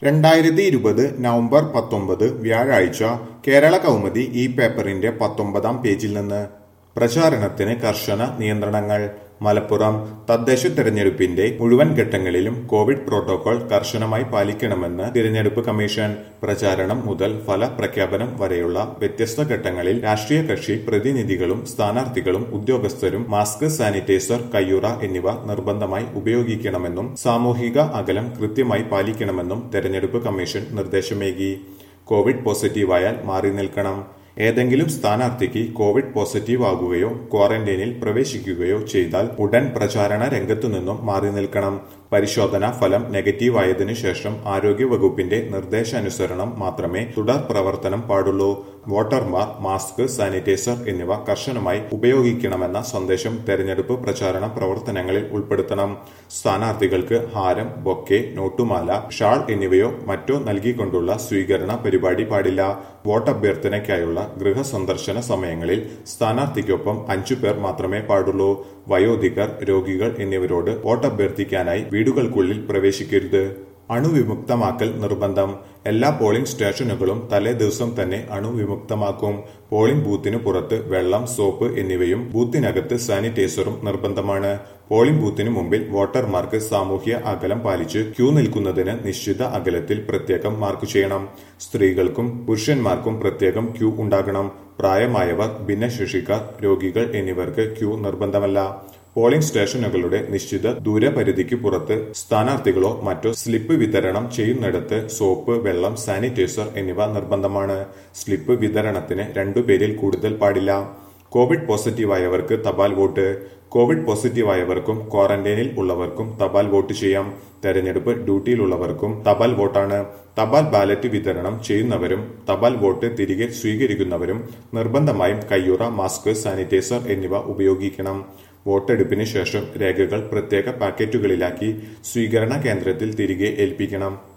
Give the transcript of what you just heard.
രണ്ടായിരത്തി ഇരുപത് നവംബർ പത്തൊമ്പത് വ്യാഴാഴ്ച കേരള കൗമുദി ഈ പേപ്പറിന്റെ പത്തൊമ്പതാം പേജിൽ നിന്ന് പ്രചാരണത്തിന് കർശന നിയന്ത്രണങ്ങൾ മലപ്പുറം തദ്ദേശ തെരഞ്ഞെടുപ്പിന്റെ മുഴുവൻ ഘട്ടങ്ങളിലും കോവിഡ് പ്രോട്ടോകോൾ കർശനമായി പാലിക്കണമെന്ന് തിരഞ്ഞെടുപ്പ് കമ്മീഷൻ പ്രചാരണം മുതൽ ഫലപ്രഖ്യാപനം വരെയുള്ള വ്യത്യസ്ത ഘട്ടങ്ങളിൽ രാഷ്ട്രീയ കക്ഷി പ്രതിനിധികളും സ്ഥാനാർത്ഥികളും ഉദ്യോഗസ്ഥരും മാസ്ക് സാനിറ്റൈസർ കയ്യുറ എന്നിവ നിർബന്ധമായി ഉപയോഗിക്കണമെന്നും സാമൂഹിക അകലം കൃത്യമായി പാലിക്കണമെന്നും തെരഞ്ഞെടുപ്പ് കമ്മീഷൻ നിർദ്ദേശമേകി കോവിഡ് പോസിറ്റീവായാൽ മാറി നിൽക്കണം ഏതെങ്കിലും സ്ഥാനാർത്ഥിക്ക് കോവിഡ് പോസിറ്റീവ് ആകുകയോ ക്വാറന്റൈനിൽ പ്രവേശിക്കുകയോ ചെയ്താൽ ഉടൻ പ്രചാരണ രംഗത്തു നിന്നും മാറി നിൽക്കണം പരിശോധനാ ഫലം നെഗറ്റീവ് ആയതിനു ശേഷം ആരോഗ്യ വകുപ്പിന്റെ നിർദ്ദേശാനുസരണം മാത്രമേ തുടർ പ്രവർത്തനം പാടുള്ളൂ വോട്ടർമാർ മാസ്ക് സാനിറ്റൈസർ എന്നിവ കർശനമായി ഉപയോഗിക്കണമെന്ന സന്ദേശം തെരഞ്ഞെടുപ്പ് പ്രചാരണ പ്രവർത്തനങ്ങളിൽ ഉൾപ്പെടുത്തണം സ്ഥാനാർത്ഥികൾക്ക് ഹാരം ബൊക്കെ നോട്ടുമാല ഷാൾ എന്നിവയോ മറ്റോ നൽകിക്കൊണ്ടുള്ള സ്വീകരണ പരിപാടി പാടില്ല വോട്ടഭ്യർത്ഥനയ്ക്കായുള്ള ഗൃഹസന്ദർശന സമയങ്ങളിൽ സ്ഥാനാർത്ഥിക്കൊപ്പം അഞ്ചു പേർ മാത്രമേ പാടുള്ളൂ വയോധികർ രോഗികൾ എന്നിവരോട് വോട്ടഭ്യർത്ഥിക്കാനായി വീടുകൾക്കുള്ളിൽ പ്രവേശിക്കരുത് അണുവിമുക്തമാക്കൽ നിർബന്ധം എല്ലാ പോളിംഗ് സ്റ്റേഷനുകളും തലേ ദിവസം തന്നെ അണുവിമുക്തമാക്കും പോളിംഗ് ബൂത്തിന് പുറത്ത് വെള്ളം സോപ്പ് എന്നിവയും ബൂത്തിനകത്ത് സാനിറ്റൈസറും നിർബന്ധമാണ് പോളിംഗ് ബൂത്തിന് മുമ്പിൽ വോട്ടർമാർക്ക് സാമൂഹ്യ അകലം പാലിച്ച് ക്യൂ നിൽക്കുന്നതിന് നിശ്ചിത അകലത്തിൽ പ്രത്യേകം മാർക്ക് ചെയ്യണം സ്ത്രീകൾക്കും പുരുഷന്മാർക്കും പ്രത്യേകം ക്യൂ ഉണ്ടാകണം പ്രായമായവർ ഭിന്നശേഷിക്കാർ രോഗികൾ എന്നിവർക്ക് ക്യൂ നിർബന്ധമല്ല പോളിംഗ് സ്റ്റേഷനുകളുടെ നിശ്ചിത ദൂരപരിധിക്ക് പുറത്ത് സ്ഥാനാർത്ഥികളോ മറ്റോ സ്ലിപ്പ് വിതരണം ചെയ്യുന്നിടത്ത് സോപ്പ് വെള്ളം സാനിറ്റൈസർ എന്നിവ നിർബന്ധമാണ് സ്ലിപ്പ് വിതരണത്തിന് രണ്ടുപേരിൽ കൂടുതൽ പാടില്ല കോവിഡ് പോസിറ്റീവായവർക്ക് തപാൽ വോട്ട് കോവിഡ് പോസിറ്റീവായവർക്കും ക്വാറന്റൈനിൽ ഉള്ളവർക്കും തപാൽ വോട്ട് ചെയ്യാം തെരഞ്ഞെടുപ്പ് ഡ്യൂട്ടിയിലുള്ളവർക്കും തപാൽ വോട്ടാണ് തപാൽ ബാലറ്റ് വിതരണം ചെയ്യുന്നവരും തപാൽ വോട്ട് തിരികെ സ്വീകരിക്കുന്നവരും നിർബന്ധമായും കയ്യുറ മാസ്ക് സാനിറ്റൈസർ എന്നിവ ഉപയോഗിക്കണം വോട്ടെടുപ്പിന് ശേഷം രേഖകൾ പ്രത്യേക പാക്കറ്റുകളിലാക്കി സ്വീകരണ കേന്ദ്രത്തിൽ തിരികെ ഏൽപ്പിക്കണം